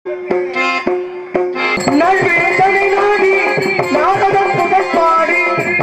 நல்வேதனை நாடி நாரதம் புகழ் பாடி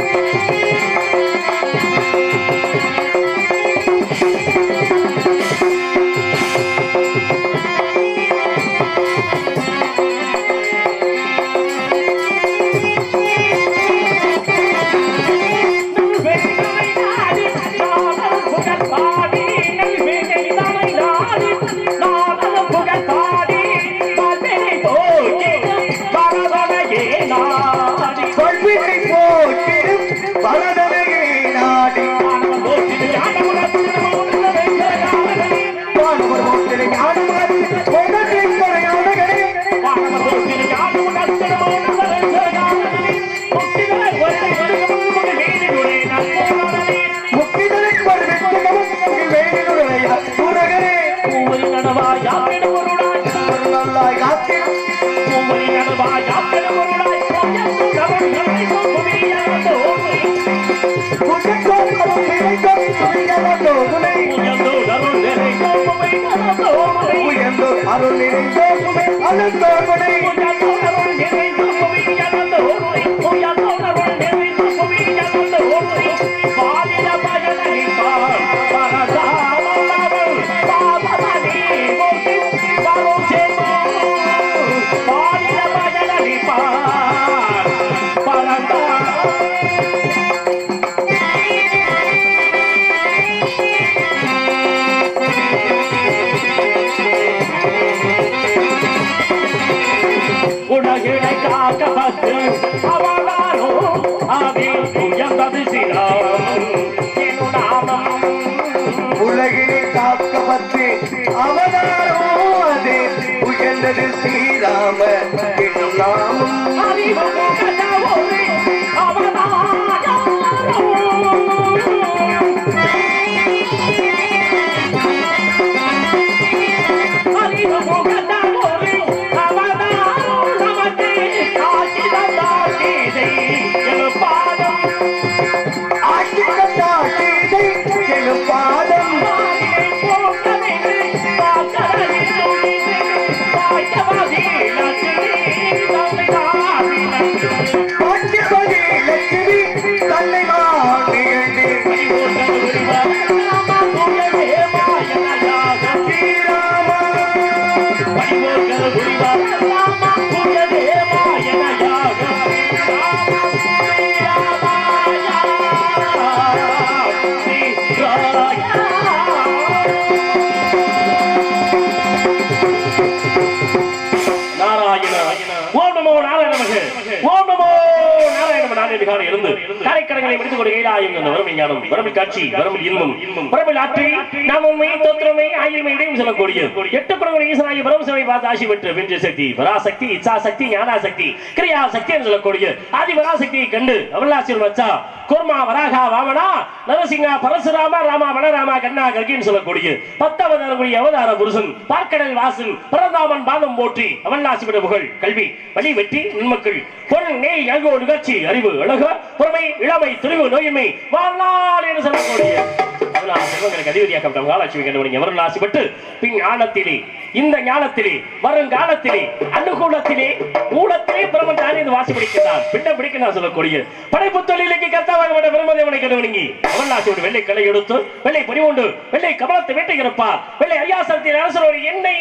கொள்வினை போற்றிடும் பலதனையை நாடி வானவர் போற்றினை ஞானமாற்றி உலகை துறையாளர்களே முக்கிதனை பருவிக்கும் வேண்டுடைய உலகரே ஒரு நல்லாய் காத்திடும் குற்றத்தோம் அவன் நினைக்கும் துணியவதோ துணை உயர்ந்தோ அருள் நிறைந்தோ துணை அனந்தோ துணை உலகினை காக்கப்பட்டு அவளாரோ அதி உயர்ந்தது சிரம் என்னுடாமம் உலகினை காக்கப்பட்டு அவதாரோ அதே உயர்ந்தது ஸ்ரீராம என்னும் நாமம் அறிவு கதவோடு அவதாரோ அறிவு கதவோடு அவதாரோ நமக்கு ஆசிரதாசிதை பாதம் ஆட்சிக்கட்டா சீதை எனும் பாதம் பாதியை போக்கவில்லை பாக்கடலில் துணிந்து பாய்ச்சவாதி லட்சுமி தமிழாவின பாண்டியபதி லட்சுமி தன்னை மாண்டியண்டே ஸ்ரீராமா நாராயண ஓம் நமோ நாராயண நமக ஓம் நமோ நாராயண நமக நாராயண காலை இருந்து கரைக்கடங்களை முடித்துக் கொண்டு கைலாயம் என்ற வறுமை ஞானம் வரமில் காட்சி வரமில் இன்பம் வரமில் ஆற்றி நாம் உண்மை தோத்திரமை ஆயுமை இடையும் சொல்லக்கூடிய எட்டு குணங்கள் ஈசனாகி பரமசிவை பார்த்து ஆசி பெற்று வென்ற சக்தி பராசக்தி இச்சா சக்தி ஞானா சக்தி கிரியா சக்தி என்று சொல்லக்கூடிய ஆதி பராசக்தியை கண்டு அவலாசியம் வச்சா கூர்மா வராகா வாமனா நரசிங்கா பரசுராமா ராமா வனராமா கண்ணா கர்கின்னு சொல்லக்கூடிய பத்தவதாரக்கூடிய அவதார புருஷன் பார்க்கடல் வாசன் பரந்தாமன் பாதம் போற்றி அவன்லாசி விட புகழ் கல்வி வழி வெற்றி நன்மக்கள் பொன் நெய் அங்கோ நிகழ்ச்சி அறிவு அழகு பொறுமை இளமை துணிவு நோயின்மை வாழ்நாள் என்று சொல்லக்கூடிய பதினாறு செல்வங்களுக்கு அதிபதியாக்கப்பட்ட மகாலட்சுமி கண்டவனிங்க அவர்கள் ஆசைப்பட்டு பின் ஞானத்திலே இந்த ஞானத்திலே வருங்காலத்திலே அனுகூலத்திலே மூலத்திலே பிரமன் தானே இது வாசி பிடிக்கிறான் பிண்டம் பிடிக்கிறான் சொல்லக்கூடிய படைப்பு தொழிலுக்கு கர்த்தாவாகப்பட்ட பெருமதேவனை கண்டவனிங்கி அவல்லாசியோடு வெள்ளை கலை எடுத்து வெள்ளை பணிவுண்டு வெள்ளை கமலத்தை வேட்டைகிறப்பார் வெள்ளை அரியாசனத்தில் அரசரோடு என்னை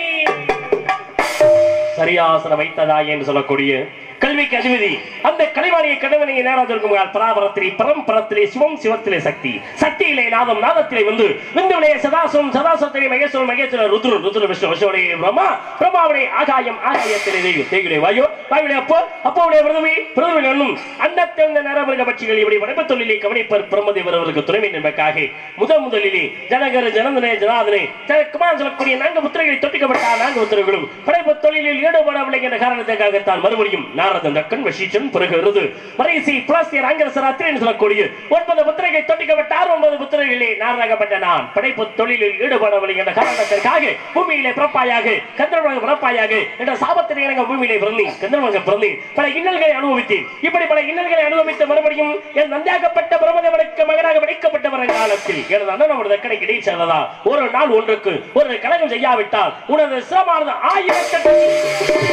சரியாசனம் வைத்ததா என்று சொல்லக்கூடிய கல்விக்கு அதிபதி அந்த கலைவாணியை கடவுளை நேராஜருக்கும் பராபரத்திலே பரம்பரத்திலே சிவம் சிவத்திலே சக்தி சக்தியிலே நாதம் நாதத்திலே வந்து விந்துவிலே சதாசம் சதாசத்திலே மகேஸ்வரன் மகேஸ்வரன் ருத்ரு ருத்ரு விஷ்ணு விஷ்ணுடைய பிரம்மா பிரம்மாவுடைய ஆகாயம் ஆகாயத்திலே தெய்வம் தேய்களே வாயு வாயுடைய அப்போ அப்போவுடைய பிரதவி பிரதவி என்னும் அண்டத்திருந்த நரமிருக பட்சிகள் இப்படி படைப்பு தொழிலை கவனிப்பர் பிரம்மதேவர் அவருக்கு துணைமை என்பதற்காக முதல் முதலிலே ஜனகர ஜனந்தனே ஜனாதனே குமார் சொல்லக்கூடிய நான்கு புத்திரங்களை தொட்டிக்கப்பட்ட நான்கு புத்திரர்களும் படைப்பு தொழிலில் ஈடுபடவில்லை என்ற காரணத்துக்காகத்தான் மறுபடியும் நாரதன் ரக்கன் வசீச்சன் பிறகு மறைசி பிளாஸ்டியர் ஆங்கிலசர் அத்திரன் சொல்லக்கூடிய ஒன்பது புத்திரைகளை தொட்டிக்கப்பட்டார் ஒன்பது புத்திரைகளே நாராகப்பட்ட நான் படைப்பு தொழிலில் ஈடுபடவில்லை என்ற காரணத்திற்காக பூமியிலே பிறப்பாயாக கந்தர்வங்க பிறப்பாயாக என்ற சாபத்தினை எனக்கு பூமியிலே பிறந்தேன் கந்தர்வங்க பிறந்தேன் பல இன்னல்களை அனுபவித்தேன் இப்படி பல இன்னல்களை அனுபவித்த மறுபடியும் என் நந்தியாக்கப்பட்ட பிரமதவனுக்கு மகனாக படைக்கப்பட்டவர் காலத்தில் எனது அண்ணன் ஒரு தக்கனை கிடை சேர்ந்ததா ஒரு நாள் ஒன்றுக்கு ஒரு கழகம் செய்யாவிட்டால் உனது சிரமானது ஆயிரக்கட்டு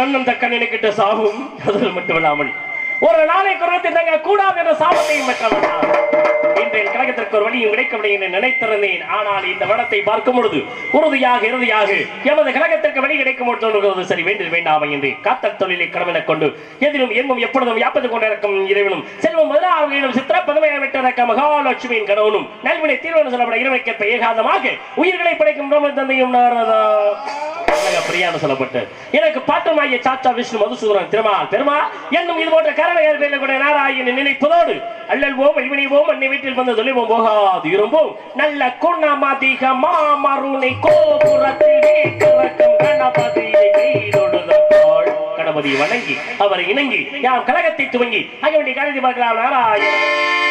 கண்ணன் தக்கன் கிட்ட சாகும் அது மட்டுமில்லாமல் ஒரு நாளை குரத்தை தங்க கூடாது என்ற சாபத்தையும் பெற்றவன் நான். இன்றைய கழகத்திற்கு ஒரு வழியும் கிடைக்கவில்லை என்று நினைத்திருந்தேன் ஆனால் இந்த வனத்தை பார்க்கும் பொழுது உறுதியாக இறுதியாக எமது கழகத்திற்கு வழி கிடைக்கும் பொழுது தோன்றுகிறது சரி வேண்டும் வேண்டாமா என்று காத்தல் தொழிலை கடமென கொண்டு எதிலும் எங்கும் எப்பொழுதும் யாப்பது கொண்டிருக்கும் இறைவனும் செல்வம் முதலாவது சித்திர பதுமையை விட்டிருக்க மகாலட்சுமியின் கணவனும் நல்வினை தீர்வன சொல்லப்பட இறைவைக்கேற்ப ஏகாதமாக உயிர்களை படைக்கும் பிரம்ம தந்தையும் நாரதா அழகா பிரியான்னு சொல்லப்பட்டு எனக்கு பாட்டமாகிய சாச்சா விஷ்ணு மதுசூதரன் திருமால் பெருமாள் என்னும் இது போன்ற கரண ஏற்பில் கூட நாராயணன் நினைப்பதோடு அல்லல்வோம் வழிவினைவோம் அன்னை வீட்டில் வந்து தொலைவோம் போகாது இரும்போம் நல்ல குணமதிக மாமருணை கோபுரத்தில் வீட்டிறக்கம் கணபதியை கைதொழுதற்காள் கணபதியை வணங்கி அவரை இணங்கி யாம் கழகத்தை துவங்கி ஆக வேண்டிய காரியத்தை பார்க்கலாம் நாராயணன்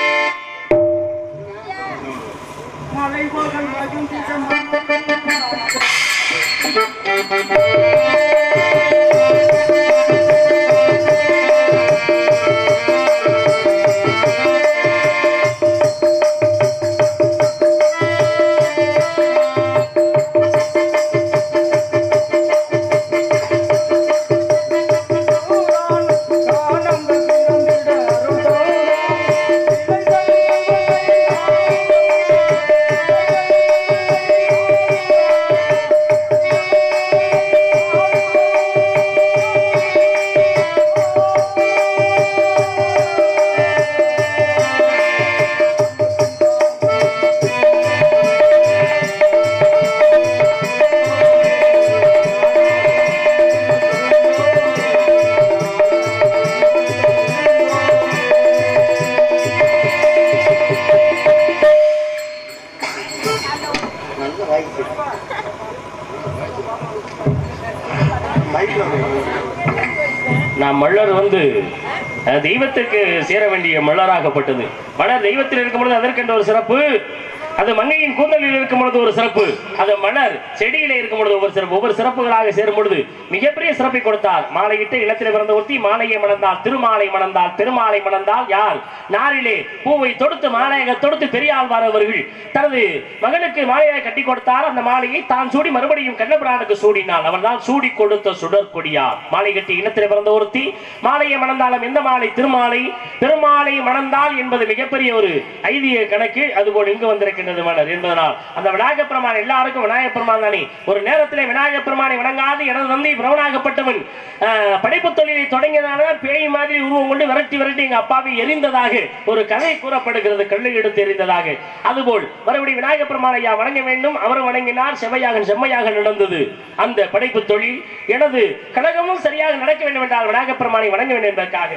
நாம் மல்லர் வந்து அஹ், தெய்வத்திற்கு சேர வேண்டிய மல்லராகப்பட்டது மலர் தெய்வத்தில் இருக்கும் பொழுது அதற்கென்ற ஒரு சிறப்பு அது மங்கையின் கூந்தலில் இருக்கும் பொழுது ஒரு சிறப்பு அது மலர் செடியிலே இருக்கும் பொழுது ஒவ்வொரு சிறப்பு ஒவ்வொரு சிறப்புகளாக சேரும் பொழுது மிகப்பெரிய சிறப்பை கொடுத்தார் மாலையிட்டு இல்லத்தில் பிறந்த ஒருத்தி மாலையை மணந்தால் திருமாலை மணந்தால் பெருமாளை மணந்தால் யார் நாரிலே பூவை தொடுத்து மாலையாக தொடுத்து பெரியாழ்வார் அவர்கள் தனது மகனுக்கு மாலையாக கட்டி கொடுத்தார் அந்த மாலையை தான் சூடி மறுபடியும் கண்ணபிரானுக்கு சூடினாள் அவன் தான் சூடி கொடுத்த சுடர் கொடியார் மாலை கட்டி இனத்தில் பிறந்த ஒருத்தி மாலையை மணந்தாலும் எந்த மாலை திருமாலை பெருமாளை மணந்தால் என்பது மிகப்பெரிய ஒரு ஐதிய கணக்கு அதுபோல் இங்கு வந்திருக்கின்றது மலர் என்பதனால் அந்த விநாயக பெருமான் எல்லாருக்கும் விநாயக பெருமான் தானே ஒரு நேரத்திலே விநாயக பெருமானை வணங்காது எனது தந்தை பிரவனாகப்பட்டவன் ஆஹ், படைப்பு தொழிலை தொடங்கியதான பேய் மாதிரி உருவம் கொண்டு விரட்டி விரட்டி எங்க அப்பாவை எரிந்ததாக ஒரு கதை கூறப்படுகிறது கல்லு எடுத்து எரிந்ததாக அதுபோல் மறுபடியும் விநாயக பெருமானை ஐயா வணங்க வேண்டும் அவர் வணங்கினார் செவ்வையாக செம்மையாக நடந்தது அந்த படைப்பு தொழில் எனது கழகமும் சரியாக நடக்க வேண்டும் என்றால் விநாயக பெருமானை வணங்க வேண்டும் என்பதற்காக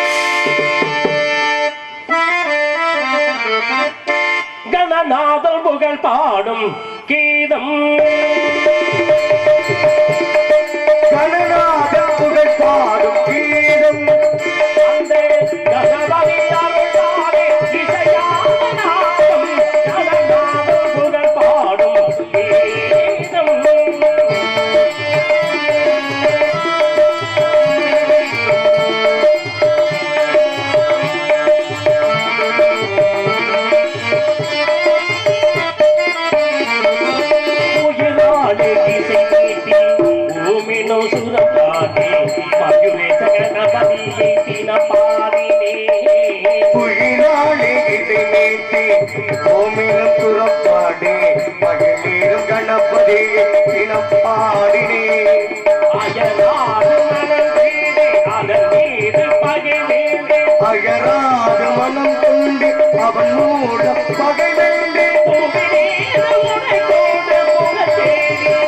கணநாதல் புகழ் பாடும் கீதம் கணநாத புகழ் பாடும் கீதம் அந்த கணபதியாருள் பாடே இசையான நாதம். கணநாதல் புகழ் பாடும் கீதம் உயிராலே இசை நீட்டி ஊமினோ சுரப்பாடி மகிழே சகனபதியை தினப்பாடினே குயிலாளி இசை நீட்டி கோமிலம் துறப்பாடே மகிழீரும் கணபதி தினப்பாடினே அயலாது மனம் செய்தே அதன் மீது பகை வேண்டே அகராத மனம் கொண்டு அவன் மூட பகை வேண்டே பூமிநீர் உனை கொண்டு முகத்தேடினே.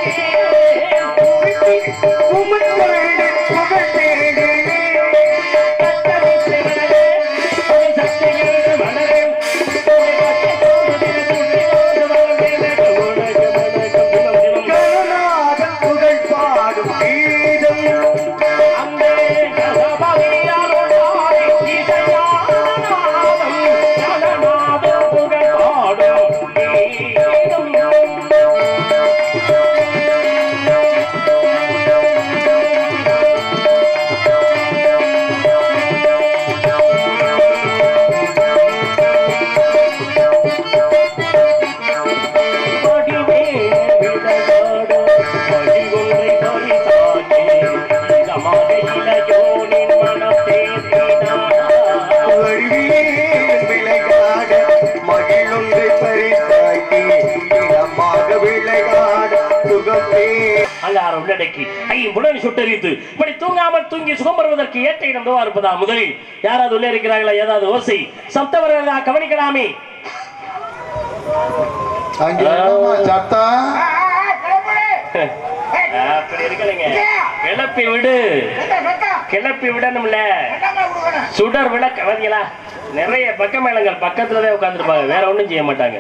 உமை கொண்டு புகழ் தேடினே கத்தரித்து மலரே, உன் சக்தியில் மலரே, உன் பச்சை தோன்றதில் துள்ளியோடு வளர்ந்தேனே, உனக்கு வணக்கம் தினம் தினம். கணநாத புகழ் பாடும் கீதம் அங்கே கணபதியாருள் பாடி இசையான நாதம், கணநாதம் புகழ் பாடும் மலையோனின் மனம் தேற்றினானா வழிவீன் விளையாட மகிழொன்றை பரிசாக்கி இடமாக விளையாட சுகத்தே அங்காரம் உள்ளடக்கி ஐம்புலன் சுட்டரித்து இப்படி தூங்காமல் தூங்கி சுகம் பெறுவதற்கு ஏற்ற இடம்தான் இருப்பதா முதலில் யாராவது உள்ளே இருக்கிறார்களா ஏதாவது ஓசை சப்தவர்களா கவனிக்கலாமே அங்கே என்னம்மா சத்தம் அப்படி இருக்கலைங்க கிளப்பி விடு கிளப்பி விடணும்ல சுடர் விளக்க பாத்தீங்களா நிறைய பக்க மேளங்கள் பக்கத்துலதான் உட்கார்ந்துருப்பாங்க வேற ஒண்ணும் செய்ய மாட்டாங்க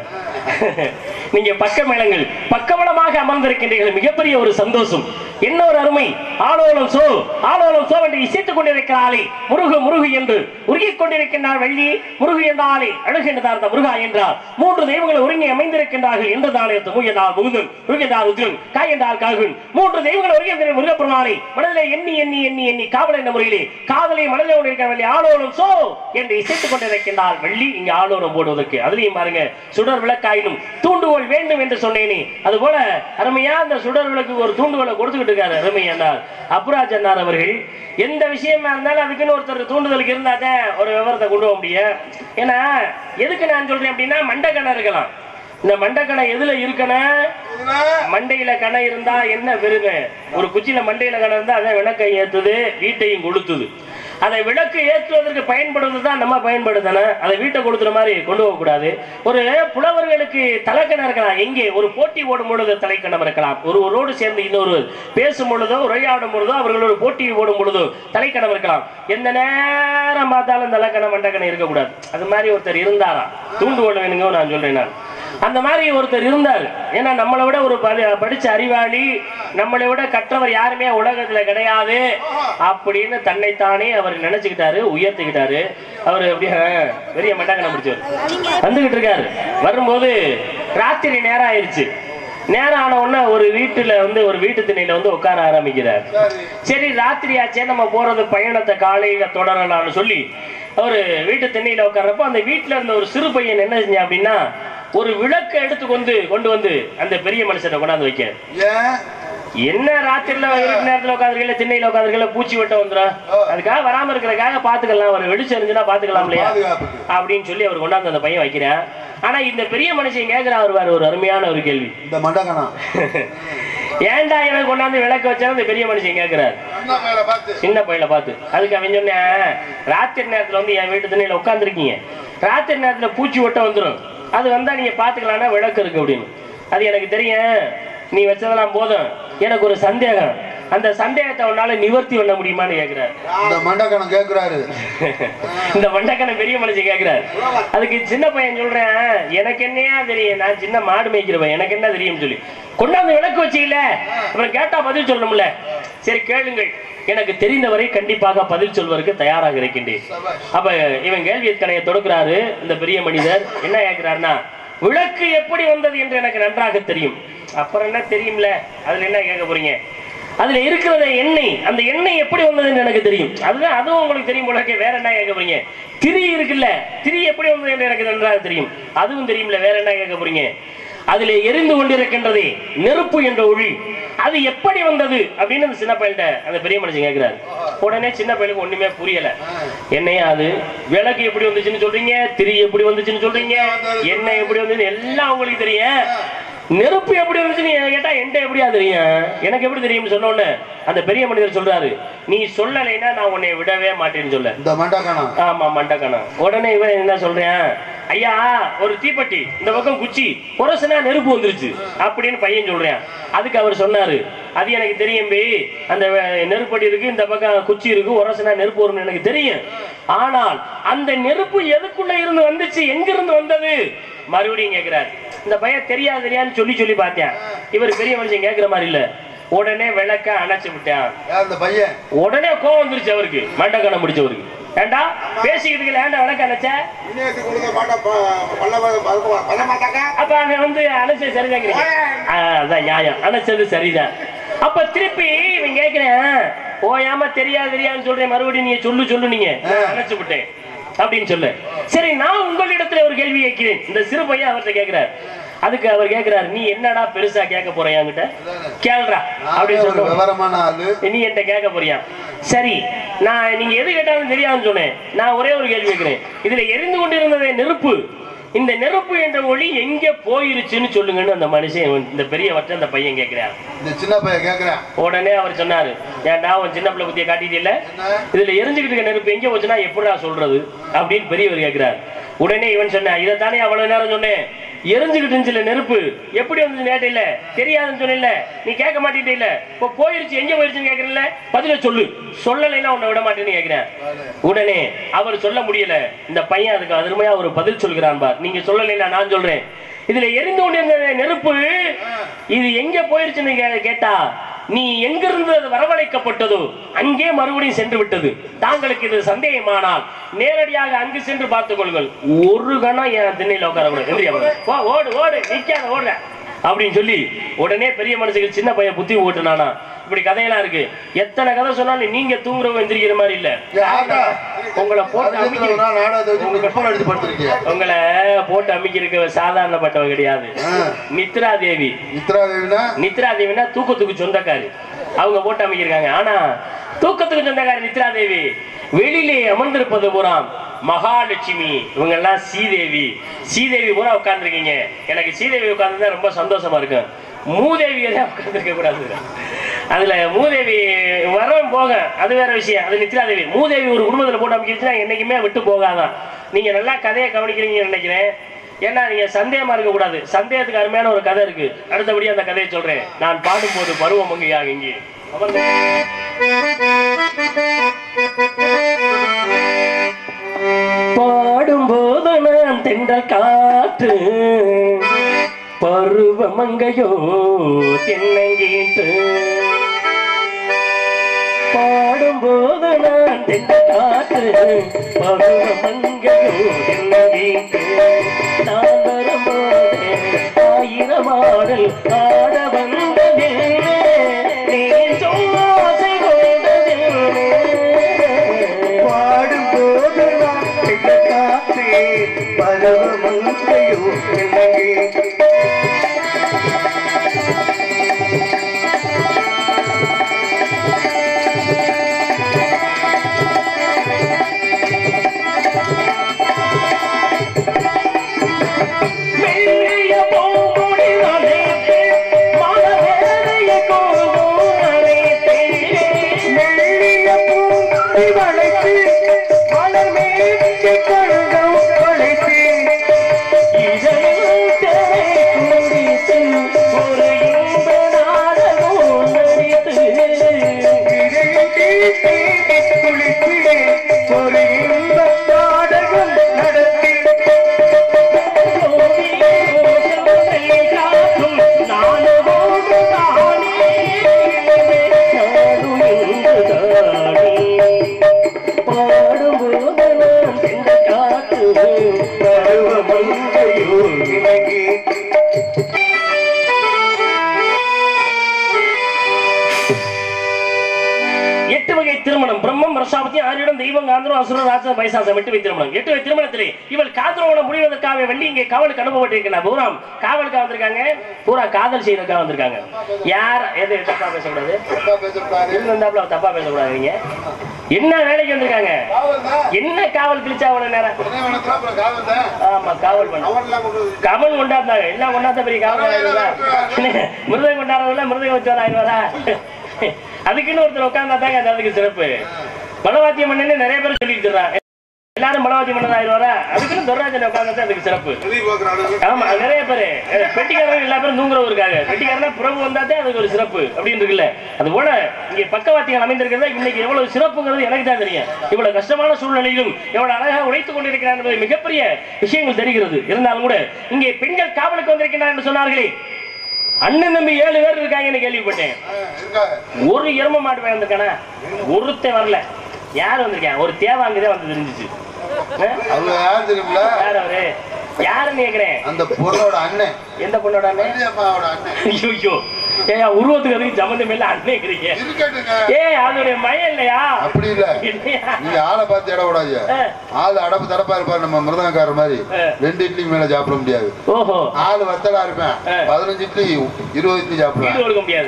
நீங்க பக்க மேளங்கள் பக்கபலமாக அமர்ந்திருக்கின்றீர்கள் மிகப்பெரிய ஒரு சந்தோஷம் என்ன ஒரு அருமை ஆலோலம் சோ ஆலோலம் சோ என்று இசைத்துக் கொண்டிருக்கிறாளே முருகு முருகு என்று உருகிக் கொண்டிருக்கின்றார் வெள்ளி முருகு என்றாலே அழுகின்றார் அந்த முருகா என்றார் மூன்று தெய்வங்கள் ஒருங்கி அமைந்திருக்கின்றார்கள் என்று தானே முயன்றால் முகுதன் முருகென்றால் உதிரன் காய் என்றால் காகுன் மூன்று தெய்வங்கள் ஒருங்கி முருகப்பெருமானை மனதிலே எண்ணி எண்ணி எண்ணி எண்ணி காவல் என்ற முறையிலே காதலை மனதிலே கொண்டிருக்கிற வெள்ளி ஆலோலம் சோ என்று இசைத்துக் கொண்டிருக்கின்றார் வெள்ளி இங்கு ஆலோலம் போடுவதற்கு அதுலயும் பாருங்க சுடர் விளக்காயினும் தூண்டுகோல் வேண்டும் என்று சொன்னேனே அதுபோல அருமையா அந்த சுடர் விளக்கு ஒரு தூண்டுகோலை கொடுத்துக்கிட்டு இருக்காரு அருமை அண்ணார் அப்புராஜ் அண்ணார் அவர்கள் எந்த விஷயமா இருந்தாலும் அதுக்குன்னு ஒருத்தர் தூண்டுதலுக்கு இருந்தாதான் ஒரு விவரத்தை கொண்டு போக முடியும் ஏன்னா எதுக்கு நான் சொல்றேன் அப்படின்னா மண்டக்கணை இருக்கலாம் இந்த மண்டக்கணை எதுல இருக்கணும் மண்டையில கணை இருந்தா என்ன பெருமை ஒரு குச்சியில மண்டையில கணை இருந்தா அதை விளக்கை ஏத்துது வீட்டையும் கொளுத்துது அதை விளக்கு ஏற்றுவதற்கு பயன்படுவது தான் நம்ம பயன்படுத்தணும் அதை வீட்டை கொடுத்துற மாதிரி கொண்டு போக கூடாது ஒரு புலவர்களுக்கு தலைக்கணம் இருக்கலாம் எங்கே ஒரு போட்டி ஓடும் பொழுது தலைக்கணம் இருக்கலாம் ஒருவரோடு சேர்ந்து இன்னொரு பேசும் பொழுதோ உரையாடும் பொழுதோ அவர்கள் ஒரு போட்டி ஓடும் பொழுதோ தலைக்கணம் இருக்கலாம் எந்த நேரம் பார்த்தாலும் தலைக்கணம் மண்டக்கணம் இருக்கக்கூடாது அது மாதிரி ஒருத்தர் இருந்தாரா தூண்டு ஓட வேணுங்க நான் சொல்றேன் நான் அந்த மாதிரி ஒருத்தர் இருந்தார் ஏன்னா நம்மளை விட ஒரு படி- படிச்ச அறிவாளி நம்மளை விட கற்றவர் யாருமே உலகத்துல கிடையாது அப்படின்னு தன்னைத்தானே அவர் நினைச்சுக்கிட்டாரு உயர்த்திக்கிட்டாரு அவர் அப்படியே "ஆ, பெரிய மண்டக்கணம் முடிச்சவர் வந்துகிட்டு இருக்காரு வரும்போது ராத்திரி நேரம் ஆயிருச்சு நேரம் ஆன உடனே ஒரு வீட்டுல வந்து ஒரு வீட்டு திண்ணையில வந்து உட்கார ஆரம்பிக்கிறார் சரி ராத்திரி ஆச்சே நம்ம போறது பயணத்தை காலையில தொடரலாம்னு சொல்லி அவரு வீட்டு திண்ணையில உட்கார்றப்போ அந்த வீட்டுல இருந்த ஒரு சிறு பையன் என்ன செஞ்சான் அப்படின்னா ஒரு விளக்கை எடுத்து கொண்டு கொண்டு வந்து அந்த பெரிய மனுஷனை கொண்டாந்து வைக்க ஏன் என்ன ராத்திரில இருட்டு நேரத்துல உட்காந்துருக்கல திண்ணையில உட்காந்துருக்கல பூச்சி வெட்ட வந்துடும் அதுக்காக வராம இருக்கிறதுக்காக பாத்துக்கலாம் ஒரு வெடிச்சு இருந்துச்சுன்னா பாத்துக்கலாம் இல்லையா பாதுகாப்புக்கு. அப்படின்னு சொல்லி அவர் கொண்டாந்து அந்த பையன் வைக்கிறேன் ஆனா இந்த பெரிய மனுஷன் கேக்குறா அவர் வேற ஒரு அருமையான ஒரு கேள்வி இந்த மண்டகனா ஏன்டா இவன் கொண்டாந்து விளக்கு வச்சா இந்த பெரிய மனுஷன் கேக்குறாரு சின்ன பையல பார்த்து அதுக்கு அவன் சொன்னேன் ராத்திரி நேரத்துல வந்து என் வீட்டு திண்ணையில உட்காந்துருக்கீங்க ராத்திரி நேரத்துல பூச்சி ஒட்ட வந்துடும் அது வந்தா நீங்க பாத்துக்கலாம்னா விளக்கு இருக்கு அப்படின்னு அது எனக்கு தெரியும் நீ வச்சதெல்லாம் போதும் எனக்கு ஒரு சந்தேகம் அந்த சந்தேகத்தை உன்னால நிவர்த்தி பண்ண முடியுமான்னு கேக்குறாரு இந்த மண்டகனம் கேக்குறாரு இந்த மண்டக்கனை பெரிய மனுஷன் கேக்குறாரு அதுக்கு சின்ன பையன் சொல்றேன் எனக்கு என்னையா தெரியும் நான் சின்ன மாடு மேய்க்கிறவன் எனக்கு என்ன தெரியும் சொல்லி கொண்டாந்து விளக்கு வச்சீங்கள அப்புறம் கேட்டா பதில் சொல்லணும்ல சரி கேளுங்கள் எனக்கு தெரிந்தவரை கண்டிப்பாக பதில் சொல்வதற்கு தயாராக இருக்கின்றேன் அப்ப இவன் கேள்வி கணையை தொடுக்கிறாரு இந்த பெரிய மனிதர் என்ன கேட்கிறாருன்னா விளக்கு எப்படி வந்தது என்று எனக்கு நன்றாக தெரியும் அப்புறம் என்ன தெரியும்ல அதுல என்ன கேட்க போறீங்க அதுல இருக்கிறத எண்ணெய் அந்த எண்ணெய் எப்படி வந்ததுன்னு எனக்கு தெரியும் அதுதான் அதுவும் உங்களுக்கு தெரியும் போல இருக்கே. வேற என்ன கேட்க போறீங்க திரி இருக்குல்ல திரி எப்படி வந்தது என்று எனக்கு நன்றாக தெரியும் அதுவும் தெரியும்ல வேற என்ன கேட்க போறீங்க அதிலே எரிந்து கொண்டிருக்கின்றதே நெருப்பு என்ற ஒளி அது எப்படி வந்தது அப்படின்னு அந்த சின்ன பையன்ட்ட அந்த பெரிய மனுஷன் கேட்கிறாரு உடனே சின்ன பையனுக்கு ஒண்ணுமே புரியல என்னையா அது விளக்கு எப்படி வந்துச்சுன்னு சொல்றீங்க திரி எப்படி வந்துச்சுன்னு சொல்றீங்க எண்ணெய் எப்படி வந்ததுன்னு எல்லாம் உங்களுக்கு தெரியும் நெருப்பு எப்படி வந்துச்சுன்னு என்னை கேட்டா என்கிட்ட எப்படியா தெரியும் எனக்கு எப்படி தெரியும்னு சொன்ன உடனே அந்த பெரிய மனிதர் சொல்றாரு நீ சொல்லலைன்னா நான் உன்னை விடவே மாட்டேன்னு சொல்ல இந்த மண்டகனா ஆமா மண்டக்கணம் உடனே இவன் என்ன சொல்றேன் ஐயா ஒரு தீப்பெட்டி இந்த பக்கம் குச்சி புரசுனா நெருப்பு வந்துருச்சு அப்படின்னு பையன் சொல்றேன் அதுக்கு அவர் சொன்னாரு அது எனக்கு தெரியும் பே அந்த வெ- நெருப்படி இருக்கு இந்த பக்கம் குச்சி இருக்கு உரசுனா நெருப்பு வரும்னு எனக்கு தெரியும் ஆனால் அந்த நெருப்பு எதுக்குள்ள இருந்து வந்துச்சு எங்க இருந்து வந்தது மறுபடியும் கேக்குறாரு இந்த பையன் தெரியாது தெரியாதுன்னு சொல்லி சொல்லி பார்த்தேன் இவர் பெரிய மனுஷன் கேக்குற மாதிரி இல்ல உடனே விளக்க அணைச்சு விட்டான் யார் இந்த பையன் உடனே கோவம் வந்துருச்சு அவருக்கு மண்டக்கணம் முடிச்சவருக்கு ஏண்டா பேசிக்கிட்டு இருக்கல ஏன்டா விளக்க அணைச்ச இணையத்துக்கு கொடுக்க மாட்டா ப- பண்ண மாட்டாங்க அப்ப அவன் வந்து அணைச்சது சரிதாங்கிறீங்க ஆ, அதான் நியாயம் அணைச்சது சரிதான் அப்ப திருப்பி இவன் கேக்குறேன் ஓயாம தெரியாது தெரியாதுன்னு சொல்றேன் மறுபடியும் நீங்க சொல்லு சொல்லு நீங்க நான் அணைச்சு விட்டேன் அப்படின்னு சொல்லு சரி நான் உங்களிடத்துல ஒரு கேள்வி கேட்கிறேன் இந்த சிறு பையன் அவர்கிட்ட கேக்குறாரு அதுக்கு அவர் கேக்குறாரு நீ என்னடா பெருசா கேட்க போறியா என்கிட்ட கேள்றா நானே அப்படின்னு ஒரு சொல்லுவோம் விவரமான ஆளு நீ என்கிட்ட கேட்க போறியா சரி நான் நீங்க எது கேட்டாலும் தெரியாதுன்னு சொன்னேன் நான் ஒரே ஒரு கேள்வி கேட்கிறேன் இதுல எரிந்து கொண்டிருந்ததே நெருப்பு இந்த நெருப்பு என்ற ஒளி எங்க போயிருச்சுன்னு சொல்லுங்கன்னு அந்த மனுஷன் இந்த பெரிய வட்ட அந்த பையன் கேட்கிறான் இந்த சின்ன பையன் கேக்குறேன் உடனே அவர் சொன்னாரு ஏன்டா அவன் சின்ன பிள்ளை குத்திய காட்டிட்டு இதுல எரிஞ்சுக்கிட்டு இருக்க நெருப்பு எங்க போச்சுன்னா எப்படிடா சொல்றது அப்படின்னு பெரியவர் கேட்கிறார் உடனே இவன் சொன்னான் இதைத்தானே அவ்வளவு நேரம் சொன்னேன் எரிஞ்சுக்கிட்டு இருந்துச்சுல நெருப்பு எப்படி வந்து நேட்டில்ல தெரியாதுன்னு சொன்னேன்ல நீ கேட்க மாட்டேன்ட்டு இல்ல இப்போ போயிருச்சு எங்க போயிருச்சுன்னு கேட்கறல பதில சொல்லு சொல்லலைன்னா உன்னை விட மாட்டேன்னு கேட்கிறேன் உடனே அவர் சொல்ல முடியல இந்த பையன் அதுக்கு அருமையா ஒரு பதில் சொல்கிறான் பார் நீங்க சொல்லலைன்னா நான் சொல்றேன் இதுல எரிந்து கொண்டிருந்த நெருப்பு இது எங்க போயிருச்சுன்னு கே- கேட்டா நீ எங்கிருந்து அது வரவழைக்கப்பட்டதோ அங்கே மறுபடியும் சென்று விட்டது தாங்களுக்கு இது சந்தேகமானால் நேரடியாக அங்கு சென்று பார்த்துக் கொள்ளுங்கள் ஒரு கணம் என் திண்ணையில உட்காரக்கூடாது எந்திரியா பாரு. போ, ஓடு ஓடு நிக்காத ஓடுற அப்படின்னு சொல்லி உடனே பெரிய மனுஷங்க சின்ன பையன் புத்தி ஓட்டுனானா இப்படி கதையெல்லாம் இருக்கு எத்தனை கதை சொன்னாலும் நீங்க தூங்குறவங்க எந்திரிக்கிற மாதிரி இல்ல ஏய், ஆத்தா. உங்களை போட்டு அதுல அமைக்க ஒரு நாள் நாடகத்தை வச்சு உங்களுக்கு குப்பை எடுத்து படுத்திருக்கீங்க உங்களை போட்டு அமைக்கிறக்க சாதாரணப்பட்டவ கிடையாது ஆ. நித்ரா தேவி மித்ரா தேவினா நித்ரா தேவினா தூக்கத்துக்கு சொந்தக்காரி அவங்க போட்டு அமைக்கிறாங்க ஆனா தூக்கத்துக்கு சொந்தக்காரி நித்ரா தேவி வெளியிலே அமர்ந்திருப்பது பூராம் மகாலட்சுமி இவங்க எல்லாம் ஸ்ரீதேவி ஸ்ரீதேவி பூரா உட்கார்ந்துருக்கீங்க எனக்கு ஸ்ரீதேவி உட்கார்ந்து ரொம்ப சந்தோஷமா இருக்கும் மூதேவி எல்லாம் உட்கார்ந்துருக்க கூடாது அதுல மூதேவி வரோம் போக அது வேற விஷயம் அது நித்ரா தேவி மூதேவி ஒரு குடும்பத்துல போட்டு அமைக்கிச்சுன்னா என்னைக்குமே விட்டு போகாதான் நீங்க நல்லா கதையை கவனிக்கிறீங்கன்னு நினைக்கிறேன் ஏன்னா நீங்க சந்தேகமா இருக்க கூடாது சந்தேகத்துக்கு அருமையான ஒரு கதை இருக்கு அடுத்தபடி அந்த கதையை சொல்றேன் நான் பாடும்போது பருவம் அங்கேயாக இங்கே பாடும்போது நான் தென்றல் காற்று பருவமங்கையோ தென்னங்கீட்டு பாடும்போது நான் தென்றல் காற்று பருவமங்கையோ தென்னங்கீட்டு நான் வரும்போது ஆயிரம் ஆடல் ஆட வந்ததில்லை நீ சோசை கொண்டதில்லை பாடும்போது நான் பெற்ற காற்றே பரவமங்கையோ என்னங்கே மெல்லிய பூமுடி நனைத்து, மனவேலைய கோபம் நனைத்து. மெல்லிய பூங்கொடி வளைத்து மலர் மேய்ச்சி கழுகம் வளைத்து இதழில் திரை குடித்து, ஒரு இன்ப நாடகம் நடித்து. இதையில் தீட்டி குளித்து ஒரு இன்பத் நாடகம் நடத்தி கோவிலே ஓசை காக்கும் நாடகோடு தானே. நாடு இங்குதானே. பாடும்போது நான் சென்ற காற்று பருவமங்கையோ இணங்கே எட்டு வகை திருமணம் பிரம்மம் ரசாபதி ஆரியுடன் தெய்வம் காந்திரம் அசுர ராஜ பைசாசம் எட்டு வகை திருமணம் எட்டு வகை திருமணத்திலே இவள் காதலோட முடிவதற்காக வெள்ளி இங்கே காவலுக்கு அனுப்பப்பட்டிருக்கிறார் பூராம் காவலுக்காக வந்திருக்காங்க பூரா காதல் செய்யறதுக்காக வந்திருக்காங்க யார் எது தப்பா பேசக்கூடாது தப்பா பேசக்கூடாது இருந்தாப்புல தப்பா பேசக்கூடாது நீங்க என்ன வேலைக்கு வந்திருக்காங்க காவல் தான் என்ன காவல் கிழிச்சா அவ்வளவு நேரம் உடனே வளர்த்தா அப்புறம் காவல் தான் ஆமா காவல் பண்ண அவன் எல்லாம் கொண்டு வந்து கவன் கொண்டாந்தாங்க எல்லாம் கொண்டாந்த பெரிய காவல் ஆயிடுவா மிருதம் கொண்டாடுறதுல மிருதம் வச்சவர் ஆயிடுவாரா அதுக்குன்னு ஒருத்தர் உட்கார்ந்தா தாங்க அந்த அதுக்கு சிறப்பு பலவாத்தியம் பண்ணு நிறைய பேர் சொல்லிட்டு இருக்காங்க எல்லாரும் பலவாத்தியம் பண்ணது ஆயிடுவாரா அதுக்குன்னு துர்ராஜன் உட்கார்ந்தா அதுக்கு சிறப்பு வெளியே பார்க்குறாங்க ஆமா அது நிறைய பேரு அஹ், பெட்டிக்காரங்க எல்லா பேரும் தூங்குறவங்க இருக்காங்க பெட்டிக்காரனா பிரபு வந்தாதே அதுக்கு ஒரு சிறப்பு அப்படின்னு இருக்குல்ல அது போல இங்க பக்கவாத்தியங்கள் அமைந்திருக்கிறதா இன்னைக்கு எவ்வளவு சிறப்புங்கிறது எனக்கு தான் தெரியும் இவ்வளவு கஷ்டமான சூழ்நிலையிலும் எவ்வளவு அழகாக உழைத்துக் கொண்டிருக்கிறார் என்பது மிகப்பெரிய விஷயங்கள் தெரிகிறது இருந்தாலும் கூட இங்கே பெண்கள் காவலுக்கு வந்திருக்கிறார் என்று சொன்னார்களே அண்ணன் தம்பி ஏழு பேர் இருக்காங்கன்னு கேள்விப்பட்டேன் இருக்காங்க ஒரு எரும மாட்டு பையன் வந்திருக்கானா ஒருத்தன் வரல யார் வந்திருக்கேன் ஒரு தேவாங்கதே வந்து தெரிஞ்சிச்சு அஹ்? அவங்க யார் தெரியுமில யார் அவரு யாருன்னு கேக்குறேன் அந்த பொண்ணோட அண்ணன் எந்த பொண்ணோட அண்ணன் வள்ளியம்மாவோட அண்ணன் ஐயோ ஏயா உருவத்துக்கு அதுக்கு சம்மந்தம் இல்ல அண்ணேங்கிறீங்க இருக்கட்டுங்க ஏய் அதோடைய மயம் இல்லையா அப்படி இல்ல இல்லையா நீங்க ஆளை பார்த்து இட விடாது ஆ. ஆள் அடப்பு தடப்பா இருப்பாரு நம்ம மிருதங்காரர் மாதிரி ஆ. ரெண்டு இட்லி மேல சாப்பிட முடியாது ஓஹோ ஆள் வத்தலா இருப்பேன் ஆ. பதினஞ்சு இட்லி இருபது இட்லி வீடு சாப்பிடுவேன் கொடுக்க முடியாது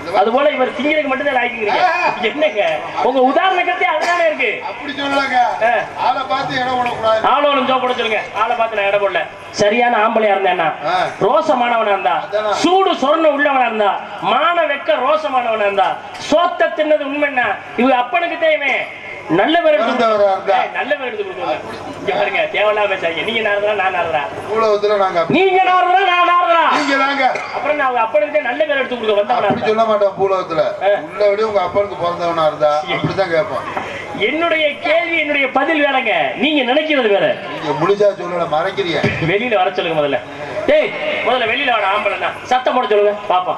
அது போல இவர் திங்கிறதுக்கு மட்டும்தான் லாய்க்குறீங்க என்னங்க உங்க உதாரணக்கத்தே அதுதானே இருக்கு அப்படி சொல்லலாங்க ஆ. ஆளை பார்த்து இடம் விடக்கூடாது ஆளோளும் ஜோ போட சொல்லுங்க ஆளை பார்த்து நான் இடம் போடல சரியான ஆம்பளையா இருந்தேன்னா ஆ. ரோசமானவனா இருந்தா அதானா. சூடு சொர்ண உள்ளவனா இருந்தா மான வெக்க ரோசமானவனா இருந்தா சோத்த தின்னது உண்மைன்னா இவங்க அப்பனுக்கு தேவை நல்ல பேர் எடுத்து பிறந்தவரா இருந்தா. ஏய், நல்ல பேர் எடுத்து கொடுக்கணும் இங்க பாருங்க தேவையில்லாம பேசாதீங்க நீங்க நாரதா நான் நாரதா பூலோகத்துல நாங்க அப்படி- நீங்க நாரதா நான் நாரதா நீங்க தாங்க அப்புறம் நான் அவங்க அப்பனுக்கு நல்ல பேர் எடுத்து கொடுக்க வந்தவனா அப்படி சொல்ல மாட்டோம் பூலோகத்துல ஆ. உள்ளபடி உங்க அப்பனுக்கு பிறந்தவனா இருந்தா அப்படிதான் கேட்போம் என்னுடைய கேள்வி என்னுடைய பதில் வேறங்க நீங்க நினைக்கிறது வேற நீங்க முடிச்சா சொல்லல மறைக்கிறீங்க வெளியில வர சொல்லுங்க முதல்ல டேய் முதல்ல வெளியில வாடா ஆம்பளைன்னா சத்தம் போட சொல்லுங்க பாப்பா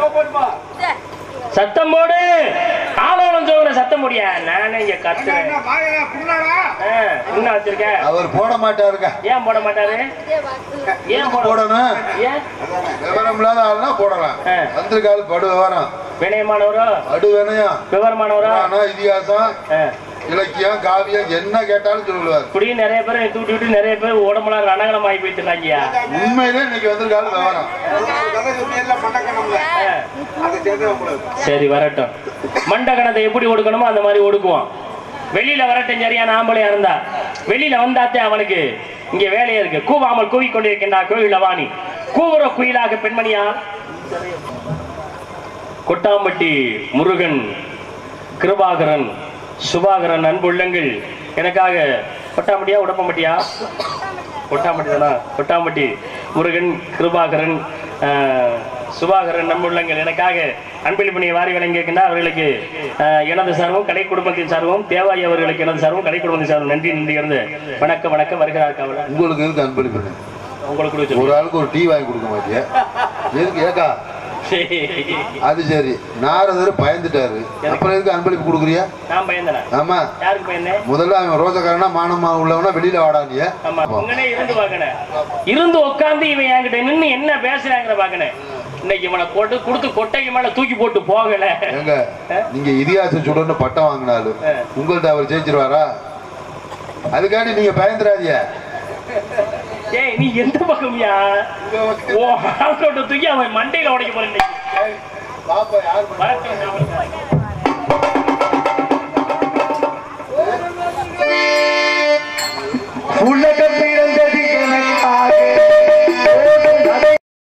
சத்தம் போடு ஆளோളം சொல்லுற சத்தம் போடியா நானே இங்க கத்துறேன் ஆ, என்ன வச்சிருக்க அவர் போட மாட்டாருங்க ஏன் போட மாட்டாரு ஏன் போட போடணும் ஏன் விவரம் இல்லாத ஆள்னா போடலாம் ஆ. வந்திருக்காள் படு விவரம் வினயமானவரோ படு வினயம் விவரமானவரோ புராணம், இதிகாசம் ஆ, இலக்கியம் காவியம் என்ன கேட்டாலும் சொல்லுவார் இப்படியும் நிறைய பேர் தூட்டி விட்டு நிறைய பேர் உடம்புலாம் ரணகலம் ஆகி போயிட்டுறாங்கயா உண்மையிலே இன்னைக்கு வந்திருக்காள் விவரம் சரி வரட்டும் மண்டகணத்தை எப்படி ஒடுக்கணுமோ அந்த மாதிரி ஒடுக்குவான் வெளியில வரட்டும் சரியான ஆம்பளையா இருந்தா வெளியில வந்தாத்தே அவனுக்கு இங்க வேலையா இருக்கு கூவாமல் கூவிக்கொண்டிருக்கின்றார் கோயிலவாணி கூவுற குயிலாக பெண்மணியால் கொட்டாம்பட்டி முருகன் கிருபாகரன் சுபாகரன் அன்புள்ளங்கள் எனக்காக கொட்டாம்பட்டியா உடப்பம்பட்டியா கொட்டாம்பட்டி தானா கொட்டாம்பட்டி முருகன் கிருபாகரன் ஆஹ், சுபாகரன் நம்புள்ளங்கள் எனக்காக அன்பளிப்பணியை வாரி வழங்கியிருக்கின்றார் அவர்களுக்கு ஆஹ், எனது சார்பும் கடை குடும்பத்தின் சார்பும் தேவாய் அவர்களுக்கு எனது சார்பும் கடை குடும்பத்தின் சார்பும் நன்றி நன்றி இருந்து வணக்கம் வணக்கம் வருகிறார் காவலர் உங்களுக்கு எதுக்கு அன்பளிப்பு உங்களுக்கு கொடுத்து ஒரு ஆளுக்கு ஒரு டீ வாங்கி கொடுக்க மாட்டியா எதுக்கு ஏக்கா அது சரி நாரதர் பயந்துட்டாரு அப்புறம் எதுக்கு அன்பளிப்பு கொடுக்குறியா நான் பயந்தேன் ஆமா யாருக்கு பயந்தேன் முதல்ல அவன் ரோசக்காரனா மானமா உள்ளவனா வெளியில வாடானிய ஆமா உங்கனே இருந்து பாக்கணும் இருந்து உட்கார்ந்து இவன் என்கிட்ட நின்னு என்ன பேசுறாங்கிற பாக்கணும் இன்னைக்கு இவனை போட்டு கொடுத்து கொட்டைக்கு மேல தூக்கி போட்டு போகல ஏங்க நீங்க இதிகாச சுடன்னு பட்டம் வாங்கினாலும் உங்கள்ட்ட அவர் ஜெயிச்சிருவாரா அதுக்காண்டி நீங்க பயந்துடாதீங்க ஏய் நீ எந்த பக்கம்யா ஓ ஆளோட தூக்கி அவன் மண்டையில உடைக்க போறேன் இன்னைக்கு. பாப்பா யார் வரட்டும், நான் வரேன். உள்ள